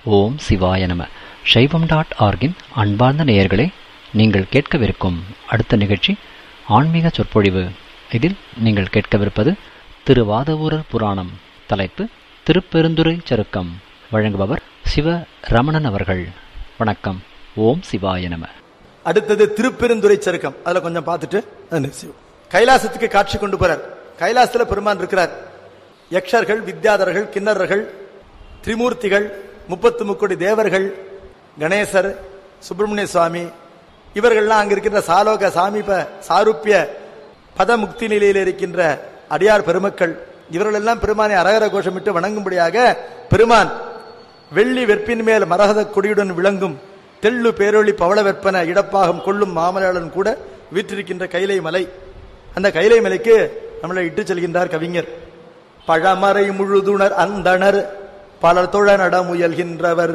ஓம் சிவாய நம சைவம் டாட் ஆர்கின் அன்பார்ந்த நேயர்களே நீங்கள் கேட்கவிருக்கும் அடுத்த நிகழ்ச்சி ஆன்மீக சொற்பொழிவு இதில் நீங்கள் கேட்கவிருப்பது திருவாதவூரர் புராணம் தலைப்பு திருப்பெருந்துறை சருக்கம் வழங்குபவர் சிவ ரமணன் அவர்கள் வணக்கம் ஓம் சிவாய நம அடுத்தது திருப்பெருந்துறை சருக்கம் அதுல கொஞ்சம் பார்த்துட்டு அது நிறுத்திடுவோம். கைலாசத்துக்கு காட்சி கொண்டு போறார் கைலாசத்துல பெருமான் இருக்கிறார் யக்ஷர்கள் வித்யாதர்கள் கிண்ணறர்கள் திரிமூர்த்திகள் முப்பத்து முக்கோடி தேவர்கள் கணேசர் சுப்பிரமணிய சுவாமி இவர்கள்லாம் அங்க இருக்கின்ற சாலோக சாமீப சாருப்பிய பதமுக்தி நிலையில் இருக்கின்ற அடியார் பெருமக்கள் இவர்களெல்லாம் பெருமானை அரகர கோஷமிட்டு வணங்கும்படியாக பெருமான் வெள்ளி வெற்பின் மேல் மரகத கொடியுடன் விளங்கும் தெள்ளு பேரொளி பவள வெப்பன இடப்பாகம் கொள்ளும் மாமலையாளன் கூட வீற்றிருக்கின்ற கைலை மலை அந்த கைலை மலைக்கு நம்மளை இட்டு செல்கின்றார் கவிஞர் பழமறை முழுதுணர் அந்தணர் பலர் தொழ நட முயல்கின்றவர்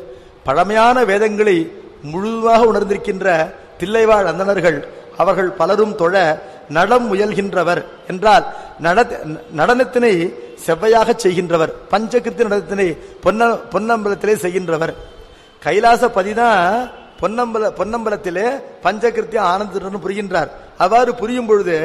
பழமையான வேதங்களை முழுதாக உணர்ந்திருக்கின்ற தில்லைவாழ் அந்தணர்கள் அவர்கள் பலரும் தொழ நடம் முயல்கின்றவர் என்றால் நட- நடனத்தினை செவ்வையாக செய்கின்றவர் பஞ்சகிருத்தி நடனத்தினை பொன்ன பொன்னம்பலத்திலே செய்கின்றவர் கைலாச பதிதான் பொன்னம்பல பொன்னம்பலத்திலே பஞ்சகிருத்திய ஆனந்தத்துடன் புரிகின்றார் அவ்வாறு புரியும் பொழுது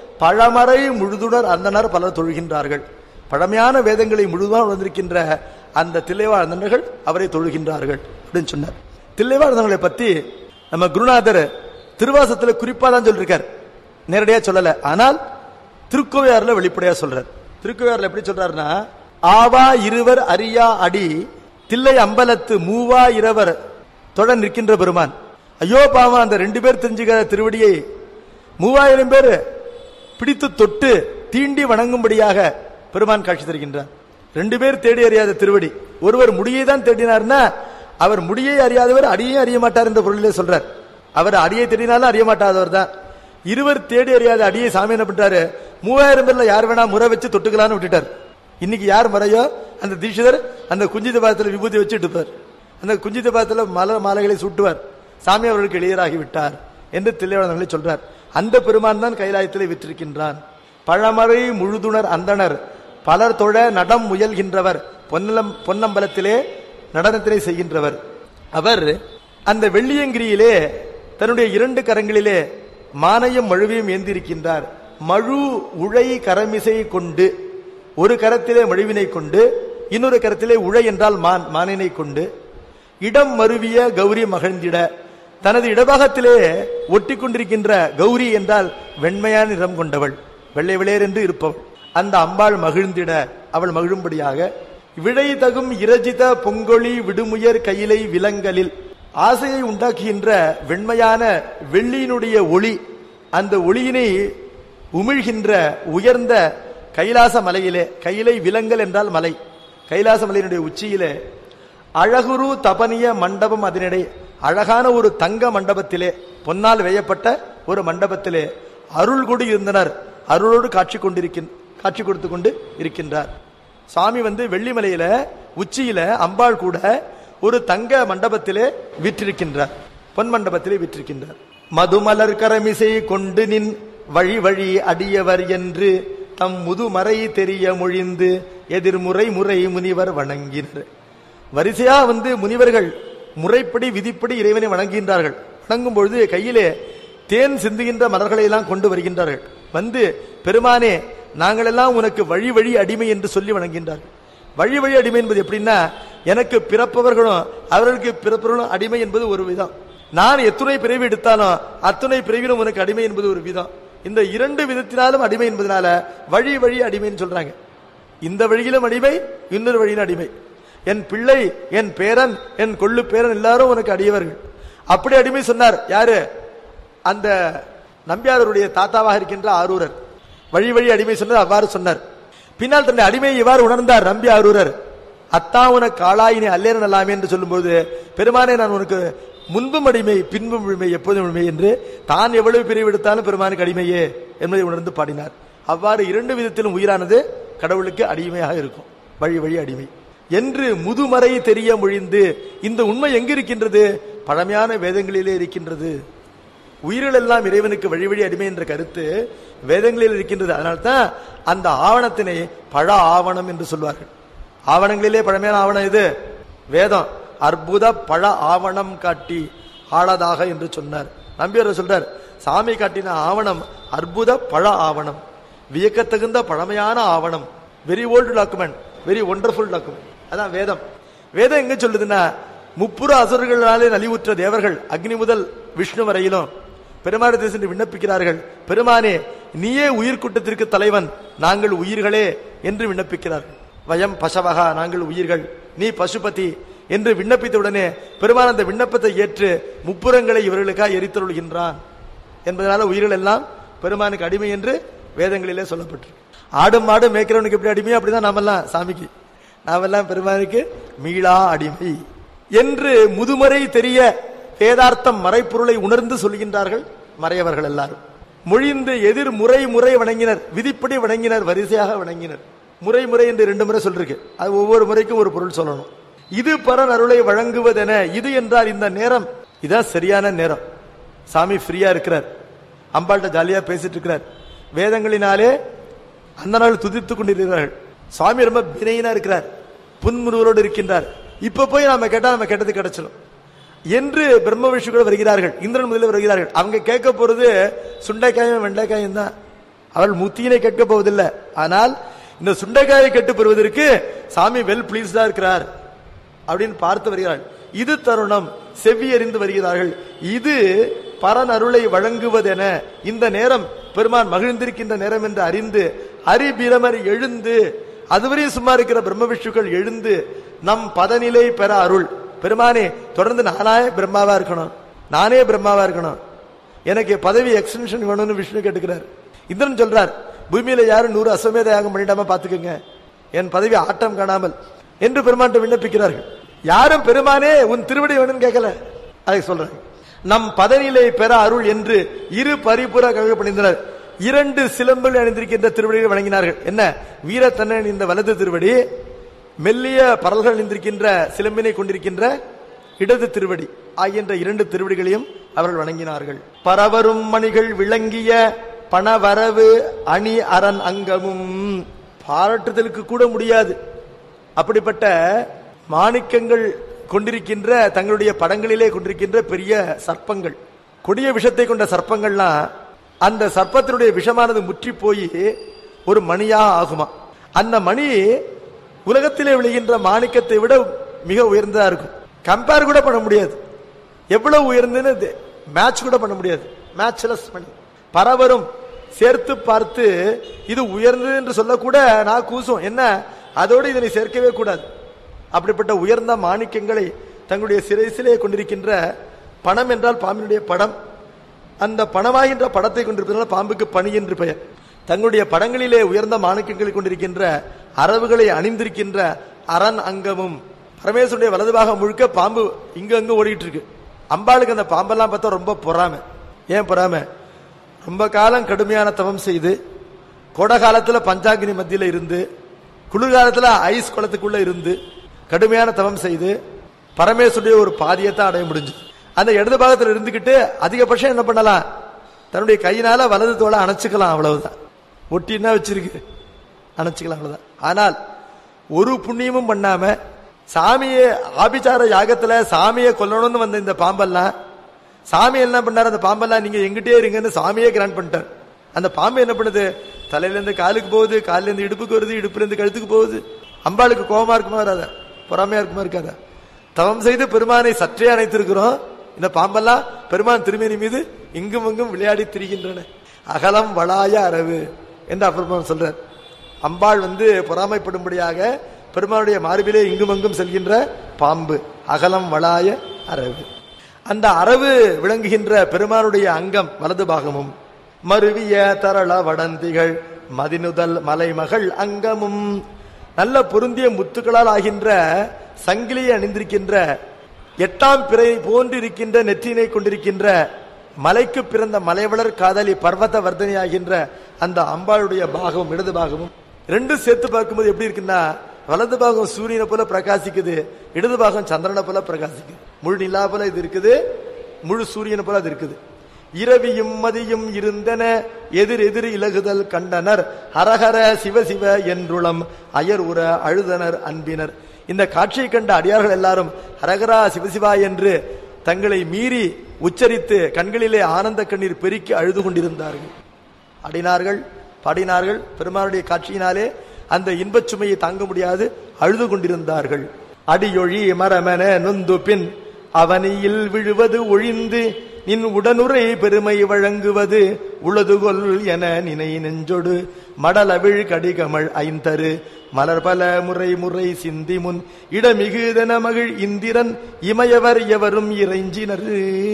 பழமறை முழுதுணர் அந்தனர் பலர் தொழுகின்றார்கள் பழமையான வேதங்களை முழுதாக உணர்ந்திருக்கின்ற அந்த தில்லைவாழ் அந்தனர்கள் அவரை தொழுகின்றார்கள் அப்படின்னு சொன்னார் தில்லைவாழ் அந்தனர்களை பத்தி நம்ம குருநாதர் திருவாசத்துல குறிப்பா தான் சொல்லிருக்கார் நேரடியா சொல்லல ஆனால் திருக்கோவையார்ல வெளிப்படையா சொல்றார் திருக்கோவையார்ல எப்படி சொல்றாருன்னா ஆவா இருவர் அரியா அடி தில்லை அம்பலத்து மூவா இரவர் தொட நிற்கின்ற பெருமான் ஐயோ பாவம் அந்த ரெண்டு பேர் தெரிஞ்சுக்கிற திருவடியை மூவாயிரம் பேர் பிடித்து தொட்டு தீண்டி வணங்கும்படியாக பெருமான் காட்சி தருகின்றார் ரெண்டு பேர் தேடி அறியாத திருவடி ஒருவர் முடியை தான் தேடினார்னா அவர் முடியை அறியாதவர் அடியையும் அறிய மாட்டார் என்ற பொருளிலே சொல்றார் அவர் அடியை தேடினாலும் அறிய மாட்டாதவர் தான் இருவர் தேடி அறியாத அடியை சாமி என்ன பண்றாரு மூவாயிரம் பேர்ல யார் வேணா முறை வச்சு தொட்டுக்கலாம்னு விட்டுட்டார் இன்னைக்கு யார் முறையோ அந்த தீட்சிதர் அந்த குஞ்சித பாதத்தில் விபூதி வச்சு எடுப்பார் அந்த குஞ்சித பாதத்தில் மலர் மாலைகளை சூட்டுவார் சாமி அவர்களுக்கு எளியராகி விட்டார் என்று தில்லைவளங்களை சொல்றார் அந்த பெருமான் தான் கைலாயத்திலே விற்றிருக்கின்றான் பழமறை முழுதுணர் அந்தணர் பலர் தொழ நடம் முயல்கின்றவர் பொன்னலம் பொன்னம்பலத்திலே நடனத்திலே செய்கின்றவர் அவர் அந்த வெள்ளியங்கிரியிலே தன்னுடைய இரண்டு கரங்களிலே மானையும் மழுவையும் ஏந்திருக்கின்றார் மழு உழை கரமிசை கொண்டு ஒரு கரத்திலே மழுவினை கொண்டு இன்னொரு கரத்திலே உழை என்றால் மான் மானினை கொண்டு இடம் மருவிய கௌரி மகிழ்ந்திட தனது இடபாகத்திலே ஒட்டி கொண்டிருக்கின்ற கௌரி என்றால் வெண்மையான நிறம் கொண்டவள் வெள்ளை விளையர் என்று இருப்பவள் அந்த அம்பாள் மகிழ்ந்திட அவள் மகிழும்படியாக விடை தகும் இரஜித பொங்கொழி விடுமுயர் கையிலை விலங்கலில் ஆசையை உண்டாக்குகின்ற வெண்மையான வெள்ளியினுடைய ஒளி அந்த ஒளியினை உமிழ்கின்ற உயர்ந்த கைலாச மலையிலே கையிலை விலங்கல் என்றால் மலை கைலாச மலையினுடைய உச்சியிலே அழகுரு தபனிய மண்டபம் அதனிடை அழகான ஒரு தங்க மண்டபத்திலே பொன்னால் வேயப்பட்ட ஒரு மண்டபத்திலே அருள் கொடி இருந்தனர் அருளோடு காட்சி கொண்டிருக்கின் காட்சி கொடுத்து கொண்டு இருக்கின்றார் சாமி வந்து வெள்ளிமலையில உச்சியில அம்பாள் கூட ஒரு தங்க மண்டபத்திலே விற்றிருக்கின்றார் பொன் மண்டபத்திலே விற்றிருக்கின்றார் மதுமலர் கரமிசை கொண்டு நின் வழி வழி அடியவர் என்று தம் முதுமறை தெரிய மொழிந்து எதிர்முறை முறை முனிவர் வணங்கினர் வரிசையா வந்து முனிவர்கள் முறைப்படி விதிப்படி இறைவனை வணங்குகின்றார்கள் வணங்கும் பொழுது கையிலே தேன் சிந்துகின்ற மலர்களை எல்லாம் கொண்டு வருகின்றார்கள் வந்து பெருமானே நாங்கள் எல்லாம் உனக்கு வழி வழி அடிமை என்று சொல்லி வணங்குகின்றார்கள் வழி வழி அடிமை என்பது எப்படின்னா எனக்கு பிறப்பவர்களும் அவர்களுக்கு பிறப்பவர்களும் அடிமை என்பது ஒரு விதம் நான் எத்துணை பிறவி எடுத்தாலும் அத்துணை பிறவிலும் உனக்கு அடிமை என்பது ஒரு விதம் இந்த இரண்டு விதத்தினாலும் அடிமை என்பதனால வழி வழி அடிமைன்னு சொல்றாங்க இந்த வழியிலும் அடிமை இன்னொரு வழியிலும் அடிமை என் பிள்ளை என் பேரன் என் கொள்ளு பேரன் எல்லாரும் உனக்கு அடியவர்கள் அப்படி அடிமை சொன்னார் யாரு அந்த நம்பியாரருடைய தாத்தாவாக இருக்கின்ற ஆரூரர் வழி வழி அடிமை சொன்னார் அவ்வாறு சொன்னார் பின்னால் தன்னுடைய அடிமையை இவ்வாறு உணர்ந்தார் நம்பி ஆரூரர் அத்தா உனக்கு ஆளாயினை அல்லேன் நல்லாமே என்று சொல்லும்போது பெருமானே நான் உனக்கு முன்பும் அடிமை பின்பும் அடிமை எப்போதும் அடிமை என்று தான் எவ்வளவு பிரிவு எடுத்தாலும் பெருமானுக்கு அடிமையே என்பதை உணர்ந்து பாடினார் அவ்வாறு இரண்டு விதத்திலும் உயிரானது கடவுளுக்கு அடிமையாக இருக்கும் வழி வழி அடிமை என்று முதுமறை தெரிய மொழிந்து இந்த உண்மை எங்கு இருக்கின்றது பழமையான வேதங்களிலே இருக்கின்றது உயிர்கள் எல்லாம் இறைவனுக்கு வழி வழி அடிமை என்ற கருத்து வேதங்களில் இருக்கின்றது அதனால்தான் அந்த ஆவணத்தினை பழ ஆவணம் என்று சொல்வார்கள் ஆவணங்களிலே பழமையான ஆவணம் இது வேதம் அற்புத பழ ஆவணம் காட்டி ஆளதாக என்று சொன்னார் நம்பியார் சொல்றார் சாமி காட்டின ஆவணம் அற்புத பழ ஆவணம் வியக்கத்தகுந்த பழமையான ஆவணம் very old document very wonderful document அதான் வேதம் வேதம் எங்க சொல்லுதுன்னா முப்புற அசுரர்களாலே நலிவுற்ற தேவர்கள் அக்னி முதல் விஷ்ணு வரையிலும் பெருமானத்தை சென்று விண்ணப்பிக்கிறார்கள் பெருமானே நீயே உயிர் கூட்டத்திற்கு தலைவன் நாங்கள் உயிர்களே என்று விண்ணப்பிக்கிறார்கள் வயம் பசவகா நாங்கள் உயிர்கள் நீ பசுபதி என்று விண்ணப்பித்த உடனே பெருமான் அந்த விண்ணப்பத்தை ஏற்று முப்புறங்களை இவர்களுக்காக எரித்தருள்கின்றான் என்பதனால உயிர்கள் எல்லாம் பெருமானுக்கு அடிமை என்று வேதங்களிலே சொல்லப்பட்டிருக்கு ஆடும் மாடு மேய்க்கிறவனுக்கு எப்படி அடிமையோ அப்படிதான் நாமெல்லாம் சாமிக்கு நாமெல்லாம் பெருமானுக்கு மீளா அடிமை என்று முதுமறை தெரிய வேதார்த்தம் மறைப்பொருளை உணர்ந்து சொல்கின்றார்கள் மறையவர்கள் எல்லாரும் மொழிந்து எதிர் முறை முறை வணங்கினர் விதிப்படி வணங்கினர் வரிசையாக வணங்கினர் முறை முறை என்று ரெண்டு முறை சொல்லிருக்கு அது ஒவ்வொரு முறைக்கும் ஒரு பொருள் சொல்லணும் இது பரன் அருளை வழங்குவதென இது என்றால் இந்த நேரம் இதான் சரியான நேரம் சாமி ஃப்ரீயா இருக்கிறார் அம்பாள்கிட்ட ஜாலியா பேசிட்டு இருக்கிறார் வேதங்களினாலே அந்த நாள் துதித்துக் கொண்டிருக்கிறார்கள் சுவாமி ரொம்ப வினையினா இருக்கிறார் புன்முருவரோடு இருக்கின்றார் இப்ப போய் நாம கேட்டா நம்ம கேட்டது கிடைச்சிடும் என்று பிரம்ம விஷ்ணுகள் வருகிறார்கள் இந்திரன் முதலில் வருகிறார்கள் அவங்க கேட்க போறது சுண்டைக்காயும் வெண்டைக்காயும் தான் அவள் முத்தியினை கேட்க போவதில்லை ஆனால் இந்த சுண்டைக்காயை கேட்டு பெறுவதற்கு சாமி வெல் பிளீஸ்டா இருக்கிறார் அப்படின்னு பார்த்து வருகிறார்கள் இது தருணம் செவ்வி அறிந்து வருகிறார்கள் இது பரன் அருளை வழங்குவதென இந்த நேரம் பெருமான் மகிழ்ந்திருக்கின்ற நேரம் என்று அறிந்து அரிபிரமர் எழுந்து அதுவரை சும்மா இருக்கிற பிரம்ம விஷ்ணுக்கள் எழுந்து நம் பதநிலை பெற அருள் பெருமானே தொடர்ந்து நானே பிரம்மாவா இருக்கணும் நானே பிரம்மாவா இருக்கணும் எனக்கு பதவி எக்ஸ்டென்ஷன் வேணும்னு விஷ்ணு கேட்டுக்கிறார் இந்திரன் சொல்றார் பூமியில யாரும் நூறு அஸ்வமேத யாகம் பண்ணிடாம பாத்துக்கோங்க என் பதவி ஆட்டம் காணாமல் என்று பெருமான் விண்ணப்பிக்கிறார்கள் யாரும் பெருமானே உன் திருவடி வேணும்னு கேட்கல அதை சொல்றாங்க நம் பதநிலை பெற அருள் என்று இரு பரிபுற கழக பணிந்தனர் இரண்டு சிலம்புகள் அணிந்திருக்கின்ற திருவடிகளை வழங்கினார்கள் என்ன வீரத்தன்னை இந்த வலது திருவடி மெல்லிய பரல்கள் அணிந்திருக்கின்ற சிலம்பினை கொண்டிருக்கின்ற இடது திருவடி ஆகின்ற இரண்டு திருவடிகளையும் அவர்கள் வணங்கினார்கள் பரவரும் மணிகள் விளங்கிய பணவரவு அணி அரண் அங்கமும் பாராட்டுதலுக்கு கூட முடியாது அப்படிப்பட்ட மாணிக்கங்கள் கொண்டிருக்கின்ற தங்களுடைய படங்களிலே கொண்டிருக்கின்ற பெரிய சர்ப்பங்கள் கொடிய விஷத்தை கொண்ட சர்ப்பங்கள்லாம் அந்த சர்ப்பத்தினுடைய விஷமானது முற்றி போய் ஒரு மணியா ஆகுமா அந்த மணி உலகத்திலே விழுகின்ற மாணிக்கத்தை விட மிக உயர்ந்ததா இருக்கும் கம்பேர் கூட பண்ண முடியாது எவ்வளவு உயர்ந்ததுன்னு மேட்ச் கூட பண்ண முடியாது மேட்ச்லெஸ் மணி பரவரும் சேர்த்து பார்த்து இது உயர்ந்தது என்று சொல்லக்கூட நான் கூசும் என்ன அதோடு இதனை சேர்க்கவே கூடாது அப்படிப்பட்ட உயர்ந்த மாணிக்கங்களை தங்களுடைய சிறைசிலே கொண்டிருக்கின்ற பணம் என்றால் பாம்பினுடைய படம் அந்த பணமாகின்ற படத்தை கொண்டிருப்பதனால் பாம்புக்கு பணி என்று பெயர் தங்களுடைய படங்களிலே உயர்ந்த மாணிக்கங்களை கொண்டிருக்கின்ற அரவுகளை அணிந்திருக்கின்ற அரண் அங்கமும் பரமேஸ்வருடைய வலதுபாகம் முழுக்க பாம்பு இங்க அங்க ஓடிட்டு இருக்கு அம்பாளுக்கு அந்த பாம்பெல்லாம் பார்த்தா ரொம்ப பொறாம ஏன் பொறாம ரொம்ப காலம் கடுமையான தவம் செய்து கோடை காலத்துல பஞ்சாகினி மத்தியில இருந்து குளிர்காலத்துல ஐஸ் குளத்துக்குள்ள இருந்து கடுமையான தவம் செய்து பரமேஸ்வருடைய ஒரு பாதியத்தை அடைய முடிஞ்சு அந்த இடது பாகத்துல இருந்துகிட்டு அதிகபட்சம் என்ன பண்ணலாம் தன்னுடைய கையினால வலது தோலை அணைச்சுக்கலாம் அவ்வளவுதான் ஒட்டின்னா வச்சிருக்கு அணைச்சுக்கலாம் அவ்வளவுதான் ஆனால் ஒரு புண்ணியமும் பண்ணாம சாமியை ஆபிச்சார யாகத்துல சாமியை கொல்லணும்னு வந்த இந்த பாம்பெல்லாம் சாமி என்ன பண்ணாரு அந்த பாம்பெல்லாம் நீங்க எங்கிட்டே இருங்கன்னு சாமியே கிராண்ட் பண்ணிட்டார் அந்த பாம்பு என்ன பண்ணுது தலையில இருந்து காலுக்கு போகுது காலில இருந்து இடுப்புக்கு வருது இடுப்புல இருந்து கழுத்துக்கு போகுது அம்பாளுக்கு கோபமா இருக்குமா வராத பொறாமையா இருக்குமா இருக்காத தவம் செய்து பெருமானை சற்றே அணைத்திருக்கிறோம் இந்த பாம்பெல்லாம் பெருமான் திருமேனி மீது இங்கும் இங்கும் விளையாடி திரிகின்றன அகலம் வளாய அரவு என்று அப்புறமா சொல்றார் அம்பாள் வந்து பொறாமைப்படும்படியாக பெருமானுடைய மார்பிலே இங்கும் அங்கும் செல்கின்ற பாம்பு அகலம் வளாய அரவு அந்த அரவு விளங்குகின்ற பெருமானுடைய அங்கம் வலது பாகமும் மருவிய தரள வடந்திகள் மதினுதல் மலைமகள் அங்கமும் நல்ல பொருந்திய முத்துக்களால் ஆகின்ற சங்கிலியை அணிந்திருக்கின்ற எட்டாம் பிறை போன்று இருக்கின்ற நெற்றினை கொண்டிருக்கின்ற மலைக்கு பிறந்த மலைவளர் காதலி பர்வத வர்தனி ஆகின்ற அந்த அம்பாளுடைய பாகமும் இடது பாகமும் ரெண்டும் சேர்த்து பார்க்கும்போது எப்படி இருக்குன்னா வலது பாகம் சூரியனை போல பிரகாசிக்குது இடது பாகம் சந்திரனை போல பிரகாசிக்குது முழு நிலா போல இது இருக்குது முழு சூரியனை போல அது இருக்குது இரவியும் மதியும் இருந்தன எதிர் எதிர் இலகுதல் கண்டனர் ஹரஹர சிவ சிவ என்றுளம் அயர் உற அழுதனர் அன்பினர் இந்த காட்சியை கண்ட அடியார்கள் எல்லாரும் ஹரகரா சிவசிவா என்று தங்களை மீறி உச்சரித்து கண்களிலே ஆனந்த கண்ணீர் பெருக்கி அழுது கொண்டிருந்தார்கள் ஆடினார்கள் பாடினார்கள் பெருமானுடைய காட்சியினாலே அந்த இன்பச் சுமையை தாங்க முடியாது அழுது கொண்டிருந்தார்கள் அடியொழி மரமன நொந்து பின் அவனியில் விழுவது ஒழிந்து நின் உடனுரை பெருமை வழங்குவது உளதுகொல் என நினை நெஞ்சொடு மடலவிழ் கடிகமள் ஐந்தரு மலர் பல முறை முறை சிந்தி முன் இடமிகுதன மகிழ் இந்திரன் இமயவர் எவரும் இறைஞ்சினர்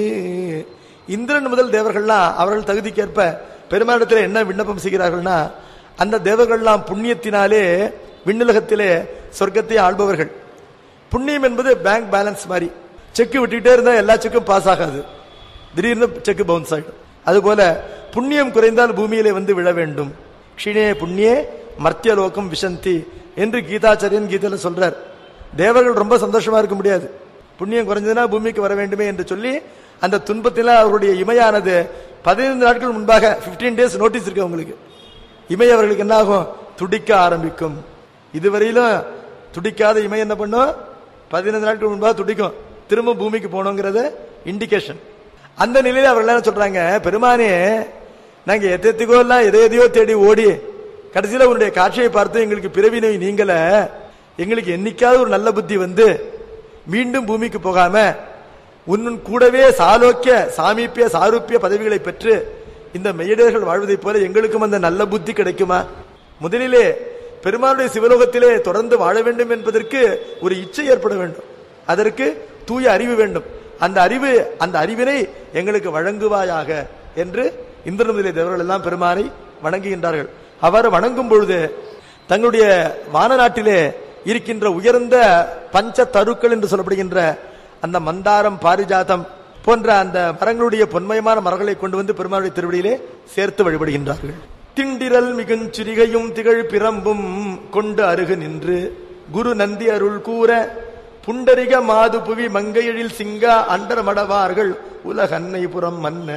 இந்திரன் முதல் தேவர்கள்லாம் அவர்கள் தகுதிக்கேற்ப பெருமானிடத்தில் என்ன விண்ணப்பம் செய்கிறார்கள்னா அந்த தேவர்கள்லாம் புண்ணியத்தினாலே விண்ணுலகத்திலே சொர்க்கத்தை ஆள்பவர்கள் புண்ணியம் என்பது பேங்க் பேலன்ஸ் மாதிரி செக் விட்டுட்டே இருந்தா எல்லா செக்கும் பாஸ் ஆகாது திடீர்னு செக் பவுன்ஸ் ஆயிடும் அதுபோல புண்ணியம் குறைந்தால் பூமியிலே வந்து விழ வேண்டும் க்ஷிணே புண்ணியே மர்த்திய லோகம் விசந்தி என்று கீதாச்சாரியன் கீதையில சொல்றார் தேவர்கள் ரொம்ப சந்தோஷமா இருக்க முடியாது புண்ணியம் குறைஞ்சதுன்னா பூமிக்கு வர வேண்டுமே என்று சொல்லி அந்த துன்பத்தில அவருடைய இமையானது பதினைந்து நாட்கள் முன்பாக 15 டேஸ் நோட்டீஸ் இருக்கு அவங்களுக்கு இமை அவர்களுக்கு என்ன ஆகும் துடிக்க ஆரம்பிக்கும் இதுவரையிலும் துடிக்காத இமை என்ன பண்ணும் பதினைந்து நாட்கள் முன்பாக துடிக்கும் திரும்ப பூமிக்கு போகணுங்கிறது இண்டிகேஷன் அந்த நிலையில அவர்கள் என்ன சொல்றாங்க பெருமானே நாங்க எத்தெத்துக்கோ எல்லாம் எதை எதையோ தேடி ஓடி கடைசியில உன்னுடைய காட்சியை பார்த்து எங்களுக்கு பிறவி நோய் நீங்கள எங்களுக்கு என்னைக்காவது ஒரு நல்ல புத்தி வந்து மீண்டும் பூமிக்கு போகாம உன்னுன் கூடவே சாலோக்கிய சாமீப்பிய சாரூப்பிய பதவிகளை பெற்று இந்த மெய்யடர்கள் வாழ்வதைப் போல எங்களுக்கும் அந்த நல்ல புத்தி கிடைக்குமா முதலிலே பெருமானுடைய சிவலோகத்திலே தொடர்ந்து வாழ வேண்டும் என்பதற்கு ஒரு இச்சை ஏற்பட வேண்டும் அதற்கு தூய அறிவு வேண்டும் அந்த அறிவு அந்த அறிவினை எங்களுக்கு வழங்குவாயாக என்று இந்திர முதலிய தேவர்கள் எல்லாம் பெருமானை வணங்குகின்றார்கள் அவர் வணங்கும் பொழுது தங்களுடைய வான நாட்டிலே இருக்கின்ற உயர்ந்த பஞ்ச தருக்கள் என்று சொல்லப்படுகின்ற அந்த மந்தாரம் பாரிஜாதம் போன்ற அந்த மரங்களுடைய பொன்மயமான மரங்களை கொண்டு வந்து பெருமாளுடைய திருவடியிலே சேர்த்து வழிபடுகின்றார்கள் திண்டிரல் மிகுஞ்சிறிகையும் திகழ் பிரம்பும் கொண்டு அருகு நின்று குரு நந்தி அருள் கூற புண்டரிக மாது புவி மங்கையெழில் சிங்கா அண்டர் மடவார்கள் உலகன்னை புறம் மன்ன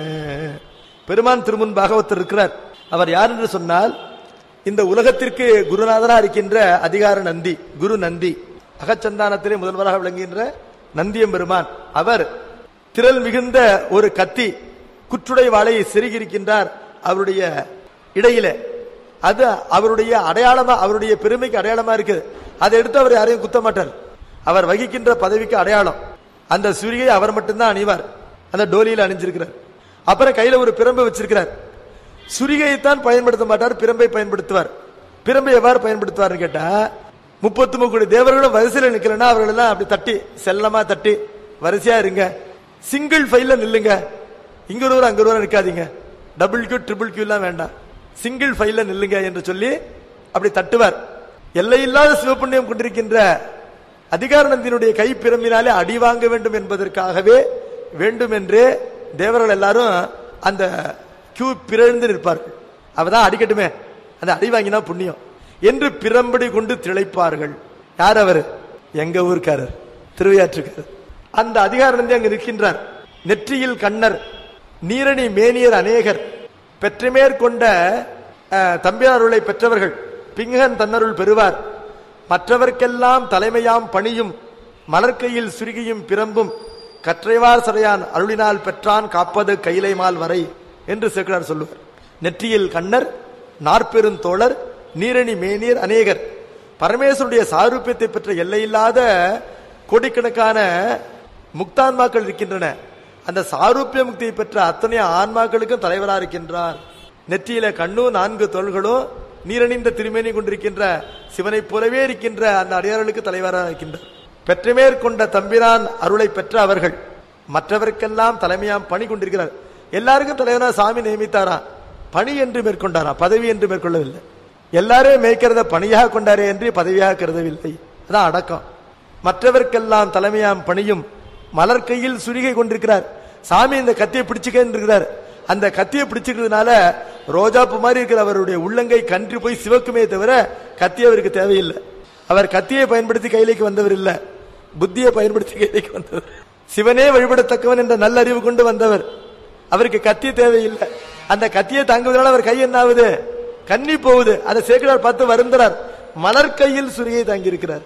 பெருமான் திருமுன்பாக ஒருத்தர் இருக்கிறார் அவர் யார் என்று சொன்னால் இந்த உலகத்திற்கு குருநாதனா இருக்கின்ற அதிகார நந்தி குரு நந்தி அகச்சந்தானத்திலே முதல்வராக விளங்குகின்ற நந்தியம் பெருமான் அவர் திரள் மிகுந்த ஒரு கத்தி குற்றுடை வாளை செருகியிருக்கின்றார் அவருடைய இடையில அது அவருடைய அடையாளமா அவருடைய பெருமைக்கு அடையாளமா இருக்கு அதை எடுத்து அவர் யாரையும் குத்த மாட்டார் அவர் வகிக்கின்ற பதவிக்கு அடையாளம் அந்த சூரியை அவர் மட்டும்தான் அணிவார் அந்த டோலியில் அணிஞ்சிருக்கிறார் அப்புறம் கையில ஒரு பிரம்பு வச்சிருக்கிறார் சுரிகையைத்தான் பயன்படுத்த மாட்டார் பிரம்பை பயன்படுத்துவார் பிரம்பை எவ்வாறு பயன்படுத்துவார்னு கேட்டா முப்பத்தி மூணு தேவர்களும் வரிசையில் நிக்கலன்னா அவர்கள் எல்லாம் அப்படி தட்டி செல்லமா தட்டி வரிசையா இருங்க சிங்கிள் ஃபைல்ல நில்லுங்க இங்க ஒருவர் அங்க ஒருவர் நிக்காதீங்க டபுள் கியூ ட்ரிபிள் கியூ எல்லாம் வேண்டாம் சிங்கிள் ஃபைல்ல நில்லுங்க என்று சொல்லி அப்படி தட்டுவார் எல்லையில்லாத சிவப்புண்ணியம் கொண்டிருக்கின்ற அதிகாரநந்தினுடைய கை பிரம்பினாலே அடி வாங்க வேண்டும் என்பதற்காகவே வேண்டும் என்று தேவர்கள் எல்லாரும் அந்த கியூ பிறழ்ந்து நிற்பார்கள் அவதான் அடிக்கட்டுமே அந்த அடி வாங்கினா புண்ணியம் என்று பிரம்படி கொண்டு திளைப்பார்கள் யார் அவர் எங்க ஊர்க்காரர் திருவையாற்றுக்காரர் அந்த அதிகாரநந்தி அங்கு நிற்கின்றார் நெற்றியில் கண்ணர் நீரணி மேனியர் அநேகர் பெற்றமேற்கொண்ட அஹ், தம்பியாருளை பெற்றவர்கள் பிங்கன் தன்னருள் பெறுவார் மற்றவர்க்கெல்லாம் தலைமையாம் பணியும் மலர்க்கையில் சுருகியும் பிரம்பும் கற்றைவார் சடையான் அருளினால் பெற்றான் காப்பது கைலைமால் வரை என்று சேக்கிழார் சொல்லுவார் நெற்றியில் கண்ணர் நாற்பெரும் தோழர் நீரணி மேனீர் அநேகர் பரமேஸ்வருடைய சாரூபியத்தை பெற்ற எல்லையில்லாத கோடிக்கணக்கான முக்தான்மாக்கள் இருக்கின்றன அந்த சாரூபிய முக்தியை பெற்ற அத்தனை ஆன்மாக்களுக்கும் தலைவரா இருக்கின்றார் நெற்றியில கண்ணும் நான்கு தோள்களும் நீரணிந்த திருமேனி கொண்டிருக்கின்ற சிவனைப் போலவே இருக்கின்ற அந்த அடியார்களுக்கு தலைவராக இருக்கின்றார் பெற்றமேற்கொண்ட தம்பிரான் அருளை பெற்ற அவர்கள் மற்றவர்க்கெல்லாம் தலைமையாம் பணி கொண்டிருக்கிறார் எல்லாருக்கும் தலைவனா சாமி நியமித்தாராம் பணி என்று மேற்கொண்டாராம் பதவி என்று மேற்கொள்ளவில்லை எல்லாரும் மேய்க்கிறத பணியாக கொண்டாரே என்று பதவியாக கருதவில்லை அதான் அடக்கம் மற்றவர்க்கெல்லாம் தலைமையாம் பணியும் மலர் கையில் சுரிகை கொண்டிருக்கிறார் சாமி இந்த கத்தியை பிடிச்சுக்கன்னு இருக்கிறார் அந்த கத்தியை பிடிச்சிக்கிறதுனால ரோஜாப்பு மாதிரி இருக்கிற அவருடைய உள்ளங்கை கன்றி போய் சிவக்குமே தவிர கத்தி அவருக்கு தேவையில்லை அவர் கத்தியை பயன்படுத்தி கையிலைக்கு வந்தவர் இல்ல புத்தியை பயன்படுத்தி கையிலைக்கு வந்தவர் சிவனே வழிபடத்தக்கவன் என்ற நல்ல அறிவு கொண்டு வந்தவர் அவருக்கு கத்தி தேவையில்லை அந்த கத்தியை தாங்குவதனால அவர் கை என்ன ஆகுது கன்னி போகுது அதை சேக்கிரார் பார்த்து வருந்துறார் மலர் கையில் சுரியை தாங்கி இருக்கிறார்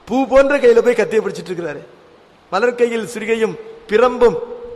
பூ போன்ற கையில போய் கத்தியை பிடிச்சிட்டு இருக்கிறாரு மலர் கையில் சிறுகையும் பிரம்பும்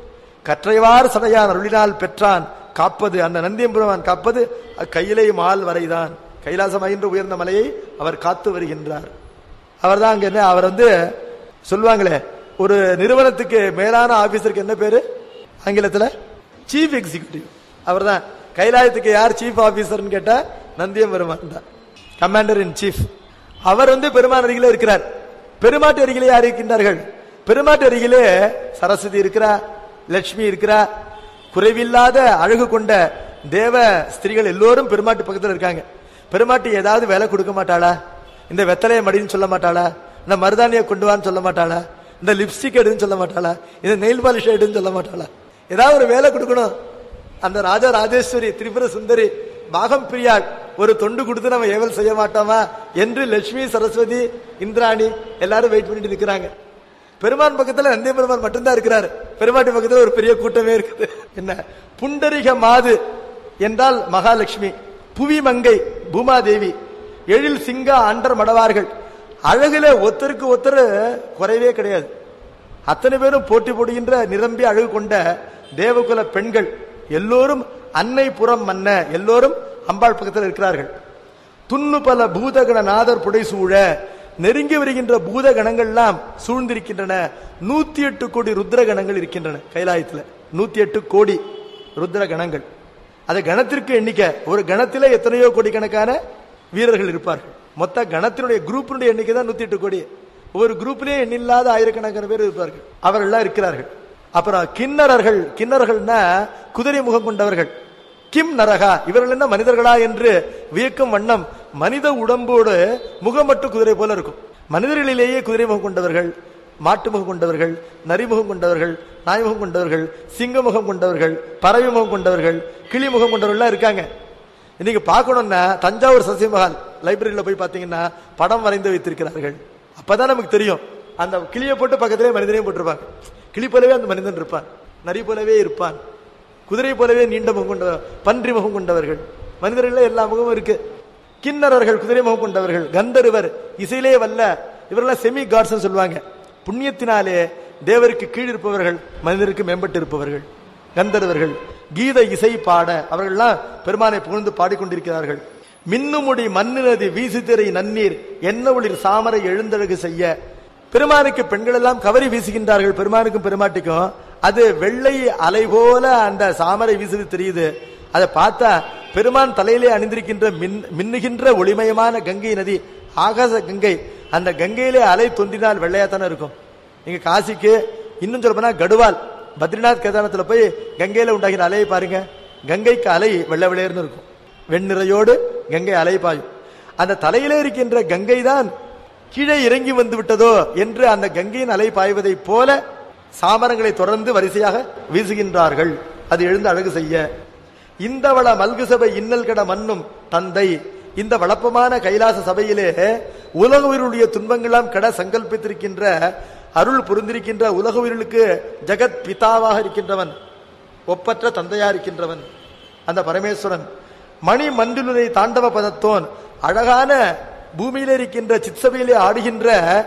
கற்றைவார் சடையான் அருளினால் பெற்றான் காப்பது அந்த நந்தியம்பெருமான் காப்பது கையிலே மால் வரைதான் கைலாசமாகின்ற உயர்ந்த மலையை அவர் காத்து வருகின்றார் அவர்தான் அங்க என்ன அவர் வந்து சொல்லுவாங்களே ஒரு நிறுவனத்துக்கு மேலான ஆபீசருக்கு என்ன பேரு ஆங்கிலத்துல சீஃப் எக்ஸிகியூட்டிவ் அவர்தான் கைலாயத்துக்கு யார் சீஃப் ஆபீசர்னு கேட்டா நந்தியம் பெருமான் தான் கமாண்டர் இன் சீஃப் அவர் வந்து பெருமான் அருகிலே இருக்கிறார் பெருமாட்டு அருகிலே யார் இருக்கின்றார்கள் பெருமாட்டு அருகிலே சரஸ்வதி இருக்கிறா லட்சுமி இருக்கிறா குறைவில்லாத அழகு கொண்ட தேவ ஸ்திரீகள் எல்லோரும் பெருமாட்டு பக்கத்துல இருக்காங்க பெருமாட்டி ஏதாவது வேலை கொடுக்க மாட்டாளா இந்த வெத்தலைய மடின்னு சொல்ல மாட்டாளா இந்த மருதானியை கொண்டு வான்னு சொல்ல மாட்டாளா இந்த லிப்ஸ்டிக் எடுன்னு சொல்ல மாட்டாளா இந்த நெயில் பாலிஷ் எடுன்னு சொல்ல மாட்டாளா ஏதாவது ஒரு வேலை கொடுக்கணும் அந்த ராஜா ராஜேஸ்வரி திரிபுர சுந்தரி பாகம் பிரியாள் ஒரு தொண்டு கொடுத்து நம்ம ஏவல் செய்ய மாட்டோமா என்று லட்சுமி சரஸ்வதி இந்திராணி எல்லாரும் வெயிட் பண்ணிட்டு நிக்கிறாங்க பெருமான் பக்கத்துல நந்திய பெருமான் மட்டும்தான் இருக்கிறாரு பெருமாட்டி பக்கத்துல ஒரு பெரிய கூட்டமே இருக்குது என்ன புண்டரிக மாது என்றால் மகாலட்சுமி புவி மங்கை பூமாதேவி எழில் சிங்க அண்டர் மடவார்கள் அழகுல ஒத்தருக்கு ஒத்தர் குறைவே கிடையாது அத்தனை பேரும் போட்டி போடுகின்ற நிரம்பி அழகு கொண்ட தேவகுல பெண்கள் எல்லோரும் அன்னை புறம் மன்ன எல்லோரும் அம்பாள் பக்கத்தில் இருக்கிறார்கள் துண்ணு பல பூதகண நாதர் புடைசூழ நெருங்கி வருகின்ற பூத கணங்கள்லாம் சூழ்ந்திருக்கின்றன நூத்தி எட்டு கோடி ருத்ர கணங்கள் இருக்கின்றன கைலாயத்துல நூத்தி எட்டு கோடி ருத்ர கணங்கள் அது கணத்திற்கு எண்ணிக்கை ஒரு கணத்திலே எத்தனையோ கோடிக்கணக்கான வீரர்கள் இருப்பார்கள் மொத்த கணத்தினுடைய குரூப்பினுடைய எண்ணிக்கை தான் நூத்தி எட்டு கோடி ஒவ்வொரு குரூப்லயே எண்ணில்லாத ஆயிரக்கணக்கான பேர் இருப்பார்கள் அவர்கள்லாம் இருக்கிறார்கள் அப்புறம் கிண்ணறர்கள் கிண்ணறர்கள்னா குதிரை முகம் கொண்டவர்கள் கிம் நரகா இவர்கள் என்ன மனிதர்களா என்று வியக்கும் வண்ணம் மனித உடம்போடு முகம் மட்டும் குதிரை போல இருக்கும் மனிதர்களிலேயே குதிரை முகம் கொண்டவர்கள் மாட்டு முகம் கொண்டவர்கள் நரிமுகம் கொண்டவர்கள் நாய்முகம் கொண்டவர்கள் சிங்க முகம் கொண்டவர்கள் பறவை முகம் கொண்டவர்கள் கிளி முகம் கொண்டவர்கள்லாம் இருக்காங்க இன்னைக்கு பார்க்கணும்னா தஞ்சாவூர் சசிமஹால் லைப்ரரியில போய் பார்த்தீங்கன்னா படம் வரைந்து வைத்திருக்கிறார்கள் அப்பதான் நமக்கு தெரியும் அந்த கிளியை போட்டு பக்கத்திலே மனிதனையும் போட்டிருப்பாங்க கிளி போலவே அந்த மனிதன் இருப்பான் நரி போலவே இருப்பான் குதிரை போலவே நீண்ட முகம் கொண்டவர் பன்றி முகம் கொண்டவர்கள் மனிதர்கள் எல்லா முகமும் இருக்கு கிண்ணறர்கள் குதிரை முகம் கொண்டவர்கள் கந்தர்வர் இசையிலே வல்ல இவரெல்லாம் செமி காட்ஸ் சொல்லுவாங்க புண்ணியத்தினாலே தேவருக்கு கீழ் இருப்பவர்கள் மனிதருக்கு மேம்பட்டு இருப்பவர்கள் கந்தர்வர்கள் கீத இசை பாட அவர்கள்லாம் பெருமானை புகழ்ந்து பாடிக்கொண்டிருக்கிறார்கள் மின்னுமுடி மண்ணினது வீசுதிரை நன்னீர் என்ன ஒளிர் சாமரை எழுந்தழகு செய்ய பெருமானுக்கு பெண்கள் எல்லாம் கவரி வீசுகின்றார்கள் பெருமானுக்கும் பெருமாட்டிக்கும் அது வெள்ளை அலை போல அந்த சாமரை வீசுது தெரியுது அதை பார்த்தா பெருமான் தலையிலே அணிந்திருக்கின்ற மின் மின்னுகின்ற ஒளிமயமான கங்கை நதி ஆகாச கங்கை அந்த கங்கையிலே அலை தொந்தினால் வெள்ளையாத்தானே இருக்கும் நீங்க காசிக்கு இன்னும் சொல்ல போனா கடுவால் பத்ரிநாத் கேதாரத்துல போய் கங்கையில உண்டாகிற அலையை பாருங்க கங்கைக்கு அலை வெள்ளை வெள்ளையர்னு இருக்கும் வெண்ணிறையோடு கங்கை அலை பாயும் அந்த தலையிலே இருக்கின்ற கங்கை தான் கீழே இறங்கி வந்து விட்டதோ என்று அந்த கங்கையின் அலை பாய்வதைப் போல சாமரங்களை தொடர்ந்து வரிசையாக வீசுகின்றார்கள் அது எழுந்து அழகு செய்ய இந்த வள மல்கு சபை இன்னல் கட மண்ணும் தந்தை இந்த வளப்பமான கைலாச சபையிலே உலக உயிருடைய துன்பங்களாம் கட சங்கல்பித்திருக்கின்ற அருள் புரிந்திருக்கின்ற உலக உயிர்களுக்கு ஜெகத் பிதாவாக இருக்கின்றவன் ஒப்பற்ற தந்தையா இருக்கின்றவன் அந்த பரமேஸ்வரன் மணி மண்டிலுரை தாண்டவ பதத்தோன் அழகான பூமியிலே இருக்கின்ற சித்சபையிலே ஆடுகின்ற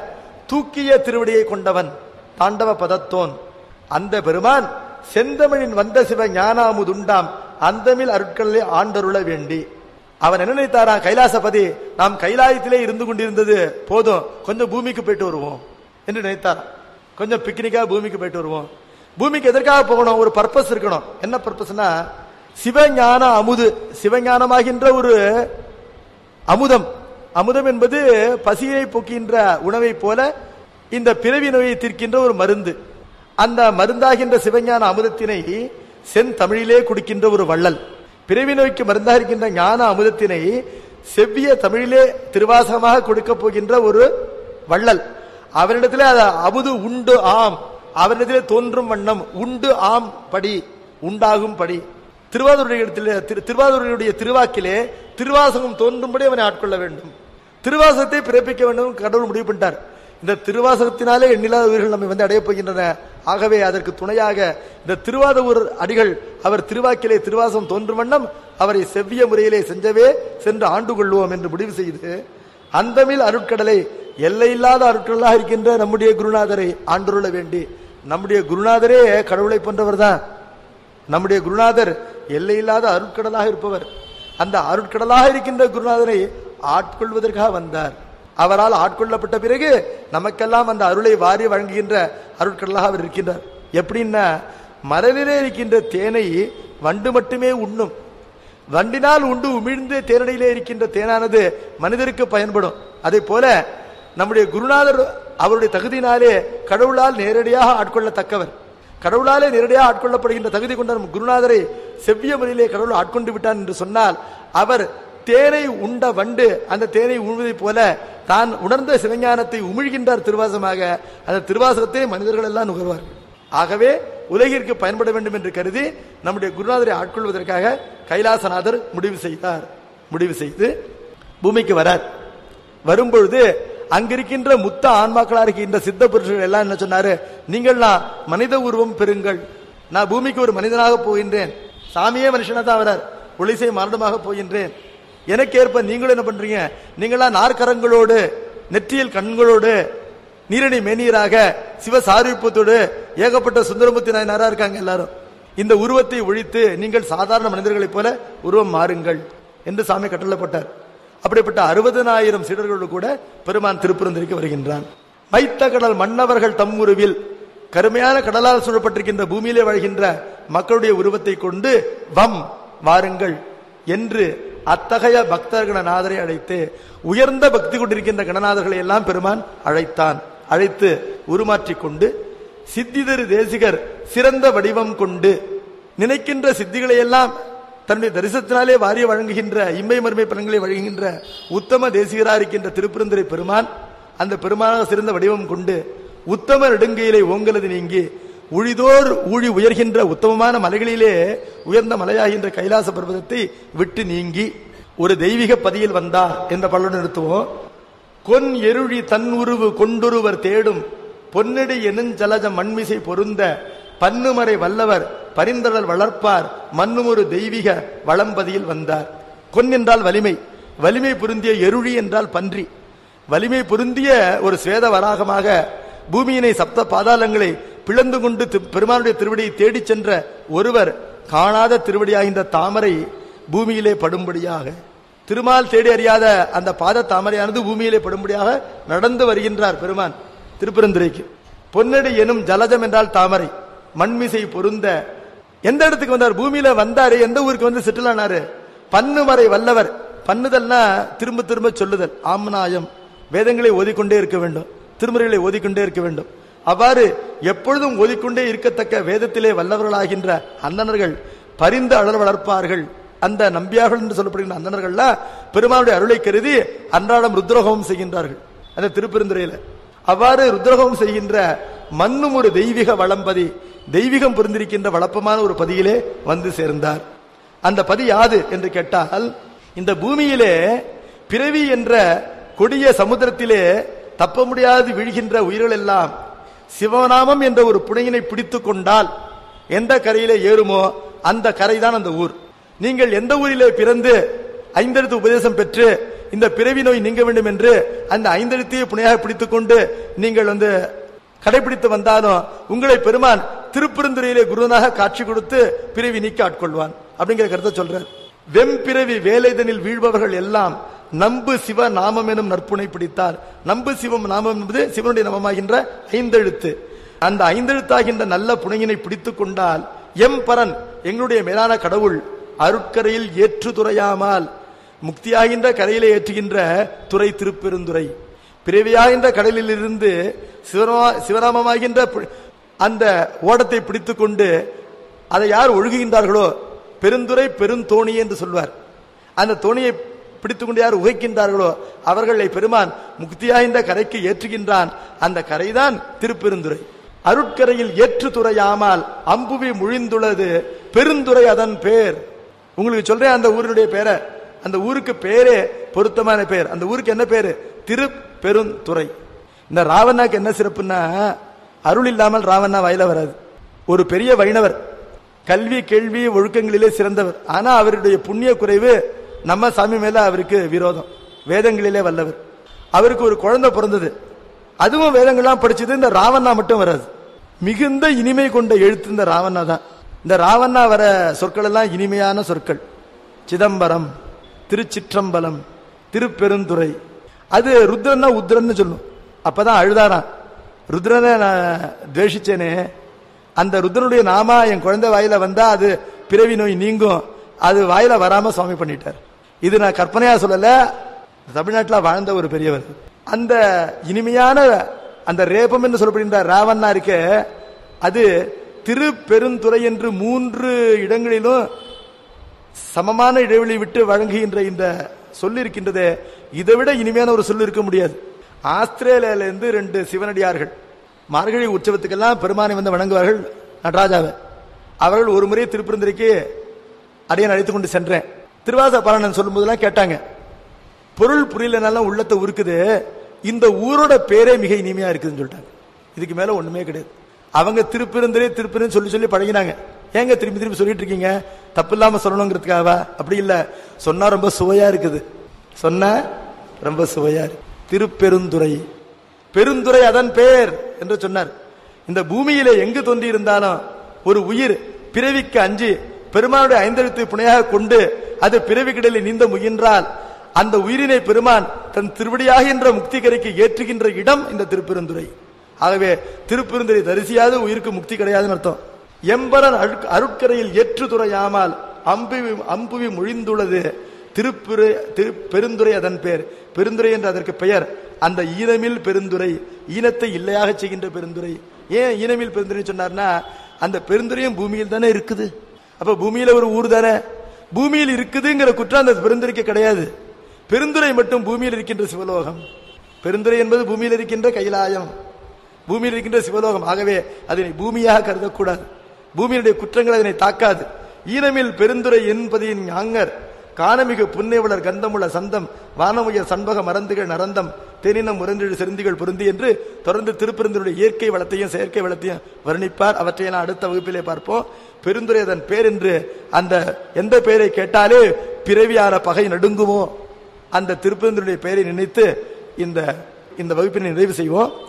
தூக்கிய திருவடியை கொண்டவன் தாண்டவ பதத்தோன் அந்த பெருமான் செந்தமிழின் வந்த சிவ ஞானாமுதுண்டாம் அந்தமில் அருட்களிலே ஆண்டருள வேண்டி அவன் என்ன நினைத்தாரா கைலாசபதி நாம் கைலாயத்திலே இருந்து கொண்டிருந்தது போதும் கொஞ்சம் பூமிக்கு போயிட்டு வருவோம் என்று நினைத்தார் கொஞ்சம் பிக்னிக்கா பூமிக்கு போயிட்டு வருவோம் பூமிக்கு எதற்காக போகணும் ஒரு பர்பஸ் இருக்கணும் என்ன பர்பஸ்னா சிவஞான அமுது சிவஞானமாகின்ற ஒரு அமுதம் அமுதம் என்பது பசியை போக்கின்ற உணவை போல இந்த பிறவி நோயை தீர்க்கின்ற ஒரு மருந்து அந்த மருந்தாகின்ற சிவஞான அமுதத்தினை செந்தமிழிலே குடிக்கின்ற ஒரு வள்ளல் பிறவி நோய்க்கு மருந்தாக இருக்கின்ற ஞான அமுதத்தினை செவ்விய தமிழிலே திருவாசகமாக கொடுக்க போகின்ற ஒரு வள்ளல் அவரிடத்திலே அது அமுது உண்டு ஆம் அவரிடத்திலே தோன்றும் வண்ணம் உண்டு ஆம் படி உண்டாகும் படி திருவாதூருடைய இடத்திலே திரு- திருவாதூருடைய திருவாக்கிலே திருவாசகம் தோன்றும்படி அவனை ஆட்கொள்ள வேண்டும் திருவாசகத்தை பிறப்பிக்க வேண்டும் கடவுள் முடிவு பண்ணிட்டார் இந்த திருவாசகத்தினாலே எண்ணில்லாத உயிர்கள் நம்மை வந்து அடையப் போகின்றன ஆகவே அதற்கு துணையாக இந்த திருவாதூர் அடிகள் அவர் திருவாக்கிலே திருவாசகம் தோன்றும் வண்ணம் அவரை செவ்விய முறையிலே செஞ்சவே சென்று ஆண்டு கொள்வோம் என்று முடிவு செய்து அந்தமில் அருட்கடலை எல்லையில்லாத அருட்களாக இருக்கின்ற நம்முடைய குருநாதரை ஆண்டுள்ள வேண்டி நம்முடைய குருநாதரே கடவுளை போன்றவர் தான் நம்முடைய குருநாதர் எல்லையில்லாத அருட்கடலாக இருப்பவர் அந்த அருட்கடலாக இருக்கின்ற குருநாதரை ஆட்கொள்வதற்காக வந்தார் அவரால் ஆட்கொள்ளப்பட்ட பிறகு நமக்கெல்லாம் அந்த அருளை வாரி வழங்குகின்ற அருட்கடலாக அவர் இருக்கின்றார் எப்படின்னா மரலிலே இருக்கின்ற தேனை வண்டு மட்டுமே உண்ணும் வண்டினால் உண்டு உமிழ்ந்து தேனடியிலே இருக்கின்ற தேனானது மனிதருக்கு பயன்படும் அதே போல நம்முடைய குருநாதர் அவருடைய தகுதியினாலே கடவுளால் நேரடியாக ஆட்கொள்ளத்தக்கவர் கடவுளாலே நேரடியாக ஆட்கொள்ளப்படுகின்ற தகுதி கொண்ட நம் குருநாதரை செவ்விய முறையிலே கடவுள் ஆட்கொண்டு விட்டான் என்று சொன்னால் அவர் தேனை உண்ட வண்டு அந்த தேனை உழுவதைப் போல தான் உணர்ந்த சிவஞானத்தை உமிழ்கின்றார் திருவாசமாக அந்த திருவாசகத்தை மனிதர்கள் எல்லாம் நுகர்வார்கள் ஆகவே உலகிற்கு பயன்பட வேண்டும் என்று கருதி நம்முடைய குருநாதரை ஆட்கொள்வதற்காக கைலாசநாதர் முடிவு செய்தார் முடிவு செய்து பூமிக்கு வரார் வரும்பொழுது அங்கிருக்கின்ற முத்த ஆன்மாக்களா இருக்கின்ற சித்த புருஷர்கள் எல்லாம் என்ன சொன்னாரு நீங்கள் நான் மனித உருவம் பெறுங்கள் நான் பூமிக்கு ஒரு மனிதனாக போகின்றேன் சாமியே மனுஷனா தான் வரார் ஒளிசை மரணமாக போகின்றேன் எனக்கு ஏற்ப நீங்களும் என்ன பண்றீங்க நீங்களா நாற்கரங்களோடு நெற்றியில் கண்களோடு நீரணி மேனீராக சிவ சாரூபத்தோடு ஏகப்பட்ட சுந்தரமூர்த்தி நாயனாரா இருக்காங்க எல்லாரும் இந்த உருவத்தை ஒழித்து நீங்கள் சாதாரண மனிதர்களைப் போல உருவம் மாறுங்கள் என்று சாமி கட்டளப்பட்டார் அப்படிப்பட்ட அறுபதனாயிரம் சீடர்களோடு கூட பெருமான் திருப்பரந்திரிக்கு வருகின்றான் மைத்த கடல் மன்னவர்கள் தம் உருவில் கருமையான கடலால் சூழப்பட்டிருக்கின்ற பூமியிலே வாழ்கின்ற மக்களுடைய உருவத்தை கொண்டு வம் வாருங்கள் என்று அத்தகைய பக்தர் கணநாதரை அழைத்து உயர்ந்த பக்தி கொண்டிருக்கின்ற கணநாதர்களை எல்லாம் பெருமான் அழைத்தான் அழைத்து உருமாற்றிக் கொண்டு சித்திதரு தேசிகர் சிறந்த வடிவம் கொண்டு நினைக்கின்ற சித்திகளை எல்லாம் தன்னுடைய தரிசனத்தினாலே வாரிய வழங்குகின்ற இம்மை மருமை பலன்களை வழங்குகின்ற உத்தம தேசிகரா இருக்கின்ற திருப்பெருந்துரை பெருமான் அந்த பெருமானாக சிறந்த வடிவம் கொண்டு உத்தம நெடுங்கையிலே ஓங்கலது நீங்கி உழிதோர் ஊழி உயர்கின்ற உத்தமமான மலைகளிலே உயர்ந்த மலையாகின்ற கைலாச பர்வதத்தை விட்டு நீங்கி ஒரு தெய்வீக பதியில் வந்தார் என்ற பலன் நிறுத்துவோம் கொன் எருழி தன் உருவு கொண்டொருவர் தேடும் பொன்னடி எனுஞ்சலஜ மண்மிசை பொருந்த பன்னுமறை வல்லவர் பரிந்தடல் வளர்ப்பார் மன்னும் ஒரு தெய்வீக வளம்பதியில் வந்தார் கொன் என்றால் வலிமை வலிமை பொருந்திய எருழி என்றால் பன்றி வலிமை பொருந்திய ஒரு சுவேத வராகமாக பூமியினை சப்த பாதாளங்களை பிளந்து கொண்டு தி- பெருமானுடைய திருவடியை தேடிச் சென்ற ஒருவர் காணாத திருவடியாகின்ற தாமரை பூமியிலே படும்படியாக திருமால் தேடி அறியாத அந்த பாத தாமரையானது பூமியிலே படும்படியாக நடந்து வருகின்றார் பெருமான் திருப்பெருந்துரைக்கு பொன்னடி எனும் ஜலஜம் என்றால் தாமரை மண்மிசை பொருந்த எந்த இடத்துக்கு வந்தார் பூமியில வந்தாரு எந்த ஊருக்கு வந்து செட்டில் ஆனாரு பன்னுமறை வல்லவர் பண்ணுதல்னா திரும்ப திரும்ப சொல்லுதல் ஆம்நாயம் வேதங்களை ஓதிக்கொண்டே இருக்க வேண்டும் திருமுறைகளை ஓதிக்கொண்டே இருக்க வேண்டும் அவ்வாறு எப்பொழுதும் ஓதிக்கொண்டே இருக்கத்தக்க வேதத்திலே வல்லவர்களாகின்ற அந்தணர்கள் பரிந்து அழல் வளர்ப்பார்கள் அந்த நம்பியார்கள் என்று சொல்லப்படுகின்ற அந்தணர்கள்லாம் பெருமானுடைய அருளை கருதி அன்றாடம் ருத்ரஹோமம் செய்கின்றார்கள் அந்த திருப்பெருந்துறையில அவ்வாறு ருத்ரஹோமம் செய்கின்ற மண்ணும் ஒரு தெய்வீக வளம்பதி தெய்வீகம் புரிந்திருக்கின்ற வளப்பமான ஒரு பதியிலே வந்து சேர்ந்தார் அந்த பதி யாது என்று கேட்டால் இந்த பூமியிலே பிறவி என்ற கொடிய சமுத்திரத்திலே தப்ப முடியாது வீழ்கின்ற உயிர்கள் எல்லாம் சிவநாமம் என்ற ஒரு புனையினை பிடித்துக் கொண்டால் எந்த கரையிலே ஏறுமோ அந்த கரைதான் அந்த ஊர் நீங்கள் எந்த ஊரிலே பிறந்து ஐந்தெழுத்து உபதேசம் பெற்று இந்த பிறவி நோய் நீங்க வேண்டும் என்று அந்த ஐந்தெழுத்தையே புனையாக பிடித்துக் கொண்டு நீங்கள் வந்து கடைபிடித்து வந்தாலும் உங்களை பெருமான் திருப்பெருந்துறையிலே குருவனாக காட்சி கொடுத்து பிறவி நீக்க ஆட்கொள்வான் அப்படிங்கிற கருத்தை சொல்றார் வெம்பிறவி வேலைதனில் வீழ்பவர்கள் எல்லாம் நம்பு சிவ நாமம் எனும் நற்புனை பிடித்தார் நம்பு சிவம் நாமம் என்பது சிவனுடைய நாமமாகின்ற ஐந்தெழுத்து அந்த ஐந்தெழுத்தாகின்ற நல்ல புனையினை பிடித்துக் கொண்டால் எம் பரன் எங்களுடைய மேலான கடவுள் அருட்கரையில் ஏற்று துறையாமல் முக்தியாகின்ற கரையிலே ஏற்றுகின்ற துறை திருப்பெருந்துறை பிறவியாகின்ற கடலில் இருந்து சிவநாம- சிவநாமமாகின்ற பு- அந்த ஓடத்தை பிடித்துக் கொண்டு அதை யார் ஒழுகுகின்றார்களோ பெருந்துரை பெருந்தோணி என்று சொல்வார் அந்த தோணியை பிடித்துக் கொண்டு யார் உகைக்கின்றார்களோ அவர்களை பெருமான் முக்தியாகின்ற கரைக்கு ஏற்றுகின்றான் அந்த கரைதான் திருப்பெருந்துறை அருட்கரையில் ஏற்று துறையாமல் அம்புவி முழிந்துள்ளது பெருந்துறை அதன் பேர் உங்களுக்கு சொல்றேன் அந்த ஊரினுடைய பேரை அந்த ஊருக்கு பேரே பொருத்தமான பேர் அந்த ஊருக்கு என்ன பேரு திருப்பெருந்துறை இந்த ராவணாக்கு என்ன சிறப்புன்னா அருள் இல்லாமல் ராவணா வாயில வராது ஒரு பெரிய வைணவர் கல்வி கேள்வி ஒழுக்கங்களிலே சிறந்தவர் ஆனா அவருடைய புண்ணிய குறைவு நம்ம சாமி மேல அவருக்கு விரோதம் வேதங்களிலே வல்லவர் அவருக்கு ஒரு குழந்தை பிறந்தது அதுவும் வேதங்கள்லாம் படிச்சது இந்த ராவண்ணா மட்டும் வராது மிகுந்த இனிமை கொண்ட எழுத்து இந்த ராவண்ணா தான் இந்த ராவண்ணா வர சொற்கள் எல்லாம் இனிமையான சொற்கள் சிதம்பரம் திருச்சிற்றம்பலம் திருப்பெருந்துறை அது ருத்ரன்னா உத்ரன்னு சொல்லும் அப்பதான் அழுதாராம் ருத்ரனை நான் துவேஷிச்சேனே அந்த ருத்ரனுடைய நாமா என் குழந்தை வாயில வந்தா அது பிறவி நோய் நீங்கும் அது வாயில வராம சுவாமி பண்ணிட்டார் இது நான் கற்பனையா சொல்லல தமிழ்நாட்டில் வாழ்ந்த ஒரு பெரியவர் அந்த இனிமையான அந்த ரேபம் என்று சொல்லப்படுகின்ற ராவண்ணா இருக்க அது திருப்பெருந்துறை என்று மூன்று இடங்களிலும் சமமான இடைவெளி விட்டு வழங்குகின்ற இந்த சொல் இருக்கின்றதே இதை விட இனிமையான ஒரு சொல் இருக்க முடியாது ஆஸ்திரேலியால இருந்து ரெண்டு சிவனடியார்கள் மார்கழி உற்சவத்துக்கெல்லாம் பெருமானை வந்து வணங்குவார்கள் நடராஜாவை அவர்கள் ஒரு முறை திருப்பெருந்துறைக்கு அடியன் அழைத்துக் கொண்டு சென்றேன் திருவாச பாலனன் சொல்லும் போதெல்லாம் கேட்டாங்க பொருள் புரியலனாலும் உள்ளத்தை உருக்குது இந்த ஊரோட பேரே மிக இனிமையா இருக்குதுன்னு சொல்லிட்டாங்க இதுக்கு மேல ஒண்ணுமே கிடையாது அவங்க திருப்பெருந்துறை திருப்பெருன்னு சொல்லி சொல்லி பழகினாங்க ஏங்க திரும்பி திரும்பி சொல்லிட்டு இருக்கீங்க தப்பு இல்லாம சொல்லணுங்கிறதுக்காகவா அப்படி இல்ல சொன்னா ரொம்ப சுவையா இருக்குது சொன்னா ரொம்ப சுவையா இருக்கு திருப்பெருந்துறை பெருந்துறை அதன் பேர் என்று சொன்னார் இந்த பூமியிலே எங்கு தோன்றி இருந்தாலும் ஒரு உயிர் பிறவிக்கு அஞ்சு பெருமானுடைய ஐந்தெழுத்து புனையாக கொண்டு அது பிறவி கடலில் நீந்த முயன்றால் அந்த உயிரினை பெருமான் தன் திருவடியாகின்ற முக்தி கரைக்கு ஏற்றுகின்ற இடம் இந்த திருப்பெருந்துறை ஆகவே திருப்பெருந்துறை தரிசியாது உயிருக்கு முக்தி கிடையாதுன்னு அர்த்தம் எம்பரன் அழுக்- அருட்கரையில் ஏற்றுதுறையாமல் அம்புவி அம்புவி மொழிந்துள்ளது திருப்புரை திரு பெருந்துரை அதன் பேர் பெருந்துரை என்று அதற்கு பெயர் அந்த ஈனமில் பெருந்துரை ஈனத்தை இல்லையாக செய்கின்ற பெருந்துரை ஏன் ஈனமில் பெருந்துரை சொன்னார்னா அந்த பெருந்துரையும் பூமியில் தானே இருக்குது அப்ப பூமியில ஒரு ஊர் தானே பூமியில் இருக்குதுங்கிற குற்றம் அந்த பெருந்துரைக்கு கிடையாது பெருந்துரை மட்டும் பூமியில் இருக்கின்ற சிவலோகம் பெருந்துரை என்பது பூமியில் இருக்கின்ற கைலாயம் பூமியில் இருக்கின்ற சிவலோகம் ஆகவே அதனை பூமியாக கருதக்கூடாது பூமியினுடைய குற்றங்கள் அதனை தாக்காது ஈனமில் பெருந்துரை என்பதின் ஞாங்கர் காணமிகு புன்னைவளர் கந்தமுள்ள சந்தம் வானமுயர் சண்பக மறந்துகள் நரந்தம் தேனினம் முரண்டெழு செருந்திகள் பொருந்தி என்று தொடர்ந்து திருப்பெருந்தருடைய இயற்கை வளத்தையும் செயற்கை வளத்தையும் வர்ணிப்பார் அவற்றையெல்லாம் அடுத்த வகுப்பிலே பார்ப்போம் பெருந்துரை அதன் பேர் என்று அந்த எந்த பெயரை கேட்டாலே பிறவியான பகை நடுங்குமோ அந்த திருப்பெருந்தருடைய பெயரை நினைத்து இந்த இந்த வகுப்பினை நிறைவு செய்வோம்